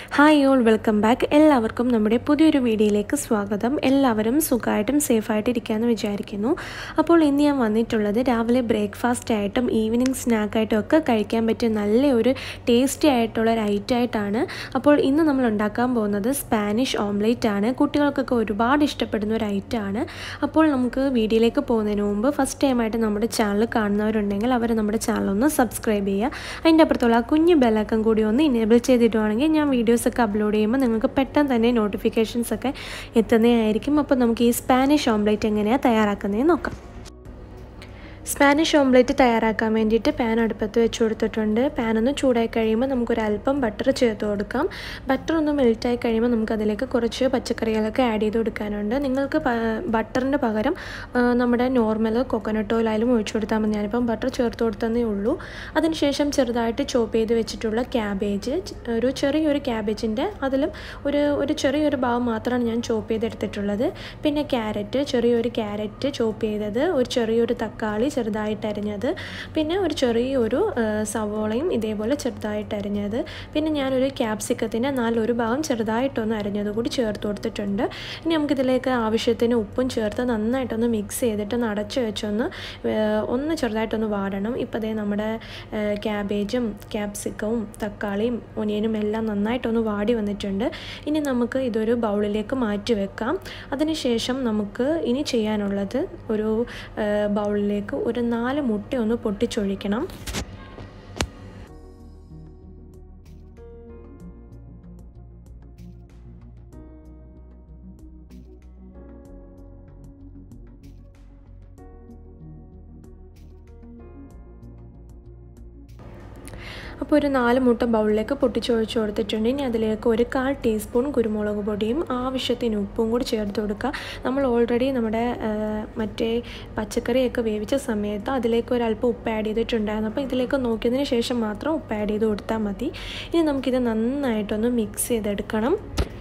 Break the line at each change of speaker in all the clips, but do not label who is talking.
hi all welcome back എല്ലാവർക്കും നമ്മുടെ പുതിയൊരു വീഡിയോയിലേക്ക് സ്വാഗതം എല്ലാവരും സുഖമായിട്ടും സേഫായിട്ട് ഇരിക്കാമെന്ന് വിചാരിക്കുന്നു അപ്പോൾ ഇന്ന് ഞാൻ വന്നിട്ടുള്ളത് രാവിലെ ബ്രേക്ക്ഫാസ്റ്റ് ആയിട്ടും ഈവനിങ് സ്നാക്കായിട്ടും ഒക്കെ കഴിക്കാൻ പറ്റിയ നല്ല ഒരു ടേസ്റ്റി ആയിട്ടുള്ള ഒരു ഐറ്റം ആയിട്ടാണ് അപ്പോൾ ഇന്ന് നമ്മൾ ഉണ്ടാക്കാൻ പോകുന്നത് സ്പാനിഷ് ഓംലേറ്റ് ആണ് കുട്ടികൾക്കൊക്കെ ഒരുപാട് ഇഷ്ടപ്പെടുന്ന ഒരു ഐറ്റം ആണ് അപ്പോൾ നമുക്ക് വീഡിയോയിലേക്ക് പോകുന്നതിന് മുമ്പ് ഫസ്റ്റ് ടൈമായിട്ട് നമ്മുടെ ചാനൽ കാണുന്നവരുണ്ടെങ്കിൽ അവർ നമ്മുടെ ചാനൽ ഒന്ന് സബ്സ്ക്രൈബ് ചെയ്യുക അതിൻ്റെ അപ്പുറത്തുള്ള ആ കുഞ്ഞു ബെല്ലക്കം കൂടി ഒന്ന് ഇനേബിൾ ചെയ്തിട്ടുവാണെങ്കിൽ ഞാൻ വീഡിയോസ് ഒക്കെ അപ്ലോഡ് ചെയ്യുമ്പോൾ നിങ്ങൾക്ക് പെട്ടെന്ന് തന്നെ നോട്ടിഫിക്കേഷൻസ് ഒക്കെ എത്തുന്നതായിരിക്കും അപ്പോൾ നമുക്ക് ഈ സ്പാനിഷ് ഓംലേറ്റ് എങ്ങനെയാണ് തയ്യാറാക്കുന്നതെന്ന് നോക്കാം സ്പാനിഷ് ഓംലേറ്റ് തയ്യാറാക്കാൻ വേണ്ടിയിട്ട് പാൻ അടുപ്പത്ത് വെച്ച് കൊടുത്തിട്ടുണ്ട് പാൻ ഒന്ന് ചൂടായി കഴിയുമ്പോൾ നമുക്കൊരു അല്പം ബട്ടർ ചേർത്ത് കൊടുക്കാം ബട്ടർ ഒന്ന് മെൽറ്റായി കഴിയുമ്പോൾ നമുക്ക് അതിലേക്ക് കുറച്ച് പച്ചക്കറികളൊക്കെ ആഡ് ചെയ്ത് കൊടുക്കാനുണ്ട് നിങ്ങൾക്ക് ബട്ടറിൻ്റെ പകരം നമ്മുടെ നോർമൽ കോക്കനട്ട് ഓയിലായാലും ഒഴിച്ചു കൊടുത്താൽ മതി ഞാനിപ്പം ബട്ടർ ചേർത്ത് കൊടുത്തതേ ഉള്ളൂ അതിനുശേഷം ചെറുതായിട്ട് ചോപ്പ് ചെയ്ത് വെച്ചിട്ടുള്ള ക്യാബേജ് ഒരു ചെറിയൊരു ക്യാബേജിൻ്റെ അതിലും ഒരു ഒരു ചെറിയൊരു ഭാഗം മാത്രമാണ് ഞാൻ ചോപ്പ് ചെയ്തെടുത്തിട്ടുള്ളത് പിന്നെ ക്യാരറ്റ് ചെറിയൊരു ക്യാരറ്റ് ചോപ്പ് ചെയ്തത് ഒരു ചെറിയൊരു തക്കാളി ചെറുതായിട്ട് അരിഞ്ഞത് പിന്നെ ഒരു ചെറിയൊരു സവോളയും ഇതേപോലെ ചെറുതായിട്ട് അരിഞ്ഞത് പിന്നെ ഞാനൊരു ക്യാപ്സിക്കത്തിൻ്റെ നാലൊരു ഭാഗം ചെറുതായിട്ടൊന്ന് അരിഞ്ഞത് കൂടി ചേർത്ത് കൊടുത്തിട്ടുണ്ട് ഇനി നമുക്കിതിലേക്ക് ആവശ്യത്തിന് ഉപ്പും ചേർത്ത് നന്നായിട്ടൊന്ന് മിക്സ് ചെയ്തിട്ട് ഒന്ന് അടച്ച് വെച്ചൊന്ന് ഒന്ന് ചെറുതായിട്ടൊന്ന് വാടണം ഇപ്പോൾ അതേ നമ്മുടെ ക്യാബേജും ക്യാപ്സിക്കവും തക്കാളിയും ഒനിയനും എല്ലാം നന്നായിട്ടൊന്ന് വാടി വന്നിട്ടുണ്ട് ഇനി നമുക്ക് ഇതൊരു ബൗളിലേക്ക് മാറ്റി വെക്കാം അതിനുശേഷം നമുക്ക് ഇനി ചെയ്യാനുള്ളത് ഒരു ബൗളിലേക്ക് ഒരു നാല് മുട്ട ഒന്ന് പൊട്ടിച്ചൊഴിക്കണം അപ്പോൾ ഒരു നാല് മുട്ട ബൗളിലേക്ക് പൊട്ടിച്ചൊഴിച്ച് കൊടുത്തിട്ടുണ്ട് ഇനി അതിലേക്ക് ഒരു കാൽ ടീസ്പൂൺ കുരുമുളക് പൊടിയും ആവശ്യത്തിന് ഉപ്പും കൂടി ചേർത്ത് കൊടുക്കുക നമ്മൾ ഓൾറെഡി നമ്മുടെ മറ്റേ പച്ചക്കറിയൊക്കെ വേവിച്ച സമയത്ത് അതിലേക്ക് ഒരല്പം ഉപ്പ് ആഡ് ചെയ്തിട്ടുണ്ടായിരുന്നു അപ്പോൾ ഇതിലേക്ക് നോക്കിയതിന് ശേഷം മാത്രം ഉപ്പ് ആഡ് ചെയ്ത് കൊടുത്താൽ മതി ഇനി നമുക്കിത് നന്നായിട്ടൊന്ന് മിക്സ് ചെയ്തെടുക്കണം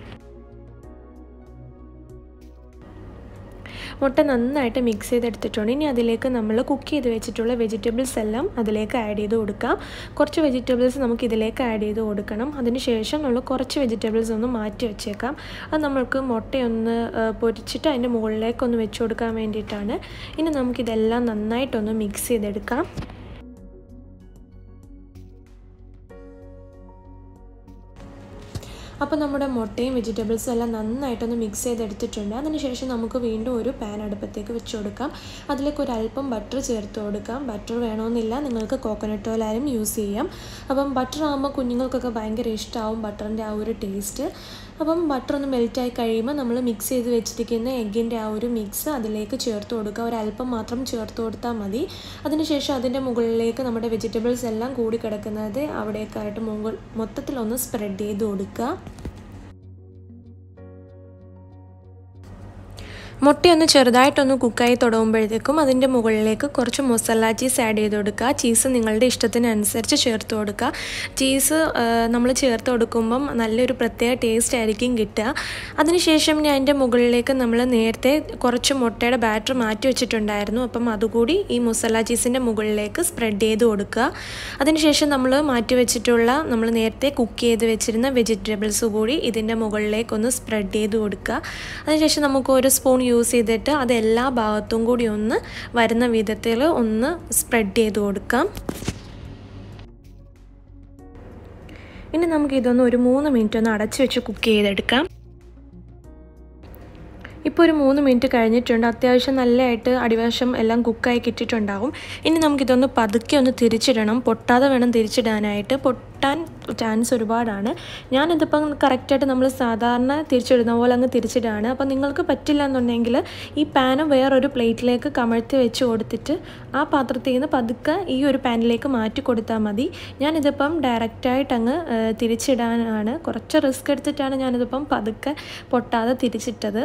മുട്ട നന്നായിട്ട് മിക്സ് ചെയ്തെടുത്തിട്ടുണ്ട് ഇനി അതിലേക്ക് നമ്മൾ കുക്ക് ചെയ്ത് വെച്ചിട്ടുള്ള വെജിറ്റബിൾസ് എല്ലാം അതിലേക്ക് ആഡ് ചെയ്ത് കൊടുക്കാം കുറച്ച് വെജിറ്റബിൾസ് നമുക്ക് ഇതിലേക്ക് ആഡ് ചെയ്ത് കൊടുക്കണം അതിനുശേഷം നമ്മൾ കുറച്ച് വെജിറ്റബിൾസ് ഒന്ന് മാറ്റി വെച്ചേക്കാം അത് നമ്മൾക്ക് മുട്ടയൊന്ന് പൊരിച്ചിട്ട് അതിൻ്റെ മുകളിലേക്ക് ഒന്ന് വെച്ച് കൊടുക്കാൻ വേണ്ടിയിട്ടാണ് ഇനി നമുക്കിതെല്ലാം നന്നായിട്ടൊന്ന് മിക്സ് ചെയ്തെടുക്കാം അപ്പോൾ നമ്മുടെ മുട്ടയും വെജിറ്റബിൾസും എല്ലാം നന്നായിട്ടൊന്ന് മിക്സ് ചെയ്തെടുത്തിട്ടുണ്ട് അതിനുശേഷം നമുക്ക് വീണ്ടും ഒരു പാൻ അടുപ്പത്തേക്ക് വെച്ച് കൊടുക്കാം അതിലേക്ക് ഒരു അല്പം ബട്ടർ ചേർത്ത് കൊടുക്കാം ബട്ടർ വേണമെന്നില്ല നിങ്ങൾക്ക് കോക്കനട്ട് ഓയിലായാലും യൂസ് ചെയ്യാം അപ്പം ബട്ടർ ആകുമ്പോൾ കുഞ്ഞുങ്ങൾക്കൊക്കെ ഭയങ്കര ഇഷ്ടമാവും ബട്ടറിൻ്റെ ആ ഒരു ടേസ്റ്റ് അപ്പം ബട്ടർ ഒന്ന് മെൽറ്റായി കഴിയുമ്പോൾ നമ്മൾ മിക്സ് ചെയ്ത് വെച്ചിരിക്കുന്ന എഗ്ഗിൻ്റെ ആ ഒരു മിക്സ് അതിലേക്ക് ചേർത്ത് കൊടുക്കുക ഒരല്പം മാത്രം ചേർത്ത് കൊടുത്താൽ മതി അതിനുശേഷം അതിൻ്റെ മുകളിലേക്ക് നമ്മുടെ വെജിറ്റബിൾസ് എല്ലാം കൂടി കിടക്കുന്നത് അവിടേക്കായിട്ട് മുകൾ മൊത്തത്തിലൊന്ന് സ്പ്രെഡ് ചെയ്ത് കൊടുക്കുക മുട്ടയൊന്ന് ചെറുതായിട്ടൊന്ന് കുക്കായി തുടങ്ങുമ്പോഴത്തേക്കും അതിൻ്റെ മുകളിലേക്ക് കുറച്ച് മൊസല്ല ചീസ് ആഡ് ചെയ്ത് കൊടുക്കുക ചീസ് നിങ്ങളുടെ ഇഷ്ടത്തിനനുസരിച്ച് ചേർത്ത് കൊടുക്കുക ചീസ് നമ്മൾ ചേർത്ത് കൊടുക്കുമ്പം നല്ലൊരു പ്രത്യേക ടേസ്റ്റ് ആയിരിക്കും കിട്ടുക അതിനുശേഷം ഞാൻ അതിൻ്റെ മുകളിലേക്ക് നമ്മൾ നേരത്തെ കുറച്ച് മുട്ടയുടെ ബാറ്റർ മാറ്റി വെച്ചിട്ടുണ്ടായിരുന്നു അപ്പം അതുകൂടി ഈ മൊസല്ല ചീസിൻ്റെ മുകളിലേക്ക് സ്പ്രെഡ് ചെയ്ത് കൊടുക്കുക അതിനുശേഷം നമ്മൾ മാറ്റി വെച്ചിട്ടുള്ള നമ്മൾ നേരത്തെ കുക്ക് ചെയ്ത് വെച്ചിരുന്ന വെജിറ്റബിൾസ് കൂടി ഇതിൻ്റെ മുകളിലേക്ക് ഒന്ന് സ്പ്രെഡ് ചെയ്ത് കൊടുക്കുക അതിനുശേഷം നമുക്ക് ഒരു സ്പൂൺ യൂസ് ചെയ്തിട്ട് അത് എല്ലാ ഭാഗത്തും കൂടി ഒന്ന് വരുന്ന വിധത്തിൽ ഒന്ന് സ്പ്രെഡ് ചെയ്ത് കൊടുക്കാം ഇനി നമുക്ക് ഇതൊന്ന് ഒരു മൂന്ന് മിനിറ്റ് ഒന്ന് അടച്ചു വെച്ച് കുക്ക് ചെയ്തെടുക്കാം ഇപ്പോൾ ഒരു മൂന്ന് മിനിറ്റ് കഴിഞ്ഞിട്ടുണ്ട് അത്യാവശ്യം നല്ലതായിട്ട് അടിവശം എല്ലാം കുക്കായി കിട്ടിയിട്ടുണ്ടാവും ഇനി നമുക്കിതൊന്ന് പതുക്കെ ഒന്ന് തിരിച്ചിടണം പൊട്ടാതെ വേണം തിരിച്ചിടാനായിട്ട് പൊട്ടാൻ ചാൻസ് ഒരുപാടാണ് ഞാനിതിപ്പം കറക്റ്റായിട്ട് നമ്മൾ സാധാരണ തിരിച്ചിടുന്ന പോലെ അങ്ങ് തിരിച്ചിടാണ് അപ്പം നിങ്ങൾക്ക് പറ്റില്ല എന്നുണ്ടെങ്കിൽ ഈ പാന് വേറൊരു പ്ലേറ്റിലേക്ക് കമഴ്ത്തി വെച്ച് കൊടുത്തിട്ട് ആ പാത്രത്തിൽ നിന്ന് പതുക്കെ ഈ ഒരു പാനിലേക്ക് മാറ്റി കൊടുത്താൽ മതി ഞാനിതിപ്പം ഡയറക്റ്റായിട്ട് അങ്ങ് തിരിച്ചിടാനാണ് കുറച്ച് റിസ്ക് എടുത്തിട്ടാണ് ഞാനിതിപ്പം പതുക്കെ പൊട്ടാതെ തിരിച്ചിട്ടത്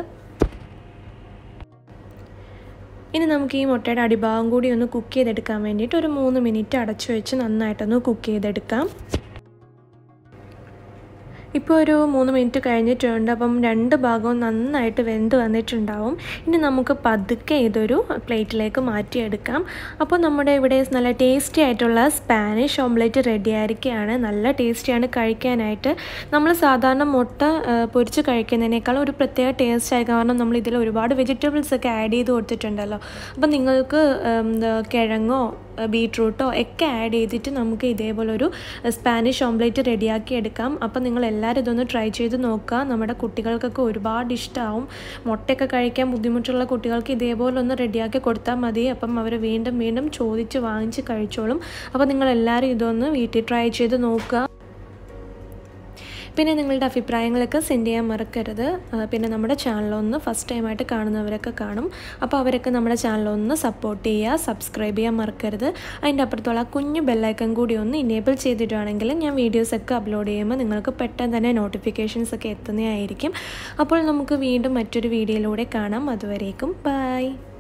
ഇനി നമുക്ക് ഈ മുട്ടയുടെ അടിഭാഗം കൂടി ഒന്ന് കുക്ക് ചെയ്തെടുക്കാൻ വേണ്ടിയിട്ട് ഒരു മൂന്ന് മിനിറ്റ് അടച്ചു വെച്ച് നന്നായിട്ടൊന്ന് കുക്ക് ചെയ്തെടുക്കാം ഇപ്പോൾ ഒരു മൂന്ന് മിനിറ്റ് കഴിഞ്ഞിട്ടുണ്ട് അപ്പം രണ്ട് ഭാഗവും നന്നായിട്ട് വെന്ത് വന്നിട്ടുണ്ടാവും ഇനി നമുക്ക് പതുക്കെ ഇതൊരു പ്ലേറ്റിലേക്ക് മാറ്റിയെടുക്കാം അപ്പോൾ നമ്മുടെ ഇവിടെ നല്ല ടേസ്റ്റി ആയിട്ടുള്ള സ്പാനിഷ് ഓംലെറ്റ് റെഡി ആയിരിക്കുകയാണ് നല്ല ടേസ്റ്റിയാണ് കഴിക്കാനായിട്ട് നമ്മൾ സാധാരണ മുട്ട പൊരിച്ച് കഴിക്കുന്നതിനേക്കാൾ ഒരു പ്രത്യേക ടേസ്റ്റ് ആയി കാരണം നമ്മൾ ഇതിൽ ഒരുപാട് വെജിറ്റബിൾസ് ഒക്കെ ആഡ് ചെയ്ത് കൊടുത്തിട്ടുണ്ടല്ലോ അപ്പം നിങ്ങൾക്ക് എന്താ കിഴങ്ങോ ബീട്രൂട്ടോ ഒക്കെ ആഡ് ചെയ്തിട്ട് നമുക്ക് ഇതേപോലൊരു സ്പാനിഷ് ഓംലേറ്റ് റെഡിയാക്കി എടുക്കാം അപ്പം നിങ്ങൾ എല്ലാവരും ഇതൊന്ന് ട്രൈ ചെയ്ത് നോക്കുക നമ്മുടെ കുട്ടികൾക്കൊക്കെ ഒരുപാട് ഇഷ്ടമാവും മുട്ടയൊക്കെ കഴിക്കാൻ ബുദ്ധിമുട്ടുള്ള കുട്ടികൾക്ക് ഇതേപോലെ ഒന്ന് റെഡിയാക്കി കൊടുത്താൽ മതി അപ്പം അവർ വീണ്ടും വീണ്ടും ചോദിച്ച് വാങ്ങിച്ച് കഴിച്ചോളും അപ്പോൾ നിങ്ങൾ എല്ലാവരും ഇതൊന്ന് വീട്ടിൽ ട്രൈ ചെയ്ത് നോക്കുക പിന്നെ നിങ്ങളുടെ അഭിപ്രായങ്ങളൊക്കെ സെൻഡ് ചെയ്യാൻ മറക്കരുത് പിന്നെ നമ്മുടെ ചാനലൊന്ന് ഫസ്റ്റ് ടൈമായിട്ട് കാണുന്നവരൊക്കെ കാണും അപ്പോൾ അവരൊക്കെ നമ്മുടെ ചാനലൊന്ന് സപ്പോർട്ട് ചെയ്യുക സബ്സ്ക്രൈബ് ചെയ്യാൻ മറക്കരുത് അതിൻ്റെ അപ്പുറത്തുള്ള കുഞ്ഞു ബെല്ലൈക്കൺ കൂടി ഒന്ന് ഇനേബിൾ ചെയ്തിട്ടുവാണെങ്കിൽ ഞാൻ വീഡിയോസൊക്കെ അപ്ലോഡ് ചെയ്യുമ്പോൾ നിങ്ങൾക്ക് പെട്ടെന്ന് തന്നെ നോട്ടിഫിക്കേഷൻസ് ഒക്കെ എത്തുന്നതായിരിക്കും അപ്പോൾ നമുക്ക് വീണ്ടും മറ്റൊരു വീഡിയോയിലൂടെ കാണാം അതുവരേക്കും ബൈ